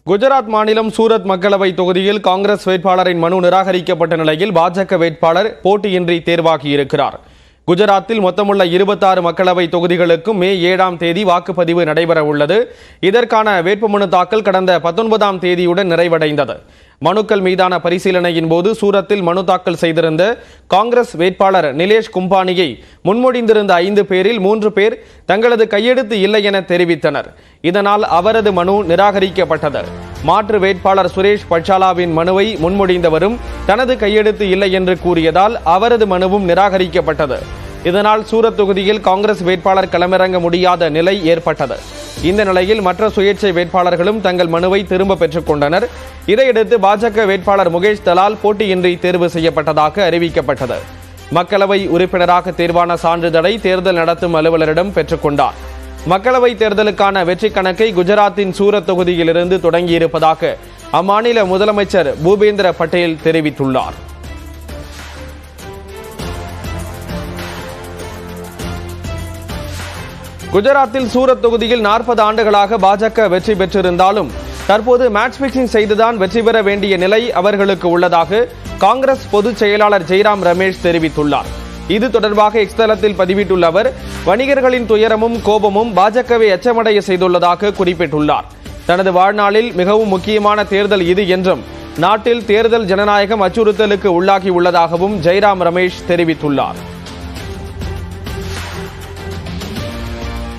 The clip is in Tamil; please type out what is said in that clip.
குஜராத் மாநிலம் சூரத் மக்களவை தொகுதியில் காங்கிரஸ் வேட்பாளரின் மனு நிராகரிக்கப்பட்ட நிலையில் பாஜக வேட்பாளர் போட்டியின்றி தேர்வாகியிருக்கிறார் குஜராத்தில் மொத்தமுள்ள இருபத்தாறு மக்களவை தொகுதிகளுக்கும் மே ஏழாம் தேதி வாக்குப்பதிவு நடைபெற உள்ளது இதற்கான வேட்புமனு தாக்கல் கடந்த பத்தொன்பதாம் தேதியுடன் நிறைவடைந்தது மனுக்கள் மீதான பரிசீலனையின் போது சூரத்தில் மனு தாக்கல் செய்திருந்த காங்கிரஸ் வேட்பாளர் நிலேஷ் கும்பானியை முன்மொழிந்திருந்த ஐந்து பேரில் மூன்று பேர் தங்களது கையெழுத்து இல்லை என தெரிவித்தனர் இதனால் அவரது மனு நிராகரிக்கப்பட்டது மாற்று வேட்பாளர் சுரேஷ் பட்சாலாவின் மனுவை முன்மொழிந்தவரும் தனது கையெழுத்து இல்லை என்று கூறியதால் அவரது மனுவும் நிராகரிக்கப்பட்டது இதனால் சூரத் தொகுதியில் காங்கிரஸ் வேட்பாளர் களமிறங்க முடியாத நிலை ஏற்பட்டது இந்த நிலையில் மற்ற சுயேட்சை வேட்பாளர்களும் தங்கள் மனுவை திரும்ப பெற்றுக் கொண்டனர் இதையடுத்து பாஜக வேட்பாளர் முகேஷ் தலால் போட்டியின்றி தேர்வு செய்யப்பட்டதாக அறிவிக்கப்பட்டது மக்களவை உறுப்பினராக தேர்வான சான்றிதழை தேர்தல் நடத்தும் அலுவலரிடம் பெற்றுக்கொண்டார் மக்களவை தேர்தலுக்கான வெற்றி கணக்கை குஜராத்தின் சூரத் தொகுதியிலிருந்து தொடங்கியிருப்பதாக அம்மாநில முதலமைச்சர் பூபேந்திர பட்டேல் தெரிவித்துள்ளார் குஜராத்தில் சூரத் தொகுதியில் நாற்பது ஆண்டுகளாக பாஜக வெற்றி பெற்றிருந்தாலும் தற்போது மேட்ச் பிக்சிங் செய்துதான் வெற்றி பெற வேண்டிய நிலை அவர்களுக்கு உள்ளதாக காங்கிரஸ் பொதுச் செயலாளர் ஜெய்ராம் ரமேஷ் தெரிவித்துள்ளார் இது தொடர்பாக எக்ஸ் தளத்தில் பதிவிட்டுள்ள அவர் வணிகர்களின் துயரமும் கோபமும் பாஜகவை எச்சமடைய செய்துள்ளதாக குறிப்பிட்டுள்ளார் தனது வாழ்நாளில் மிகவும் முக்கியமான தேர்தல் இது என்றும் நாட்டில் தேர்தல் ஜனநாயகம் அச்சுறுத்தலுக்கு உள்ளாகி உள்ளதாகவும் ஜெய்ராம் ரமேஷ் தெரிவித்துள்ளார்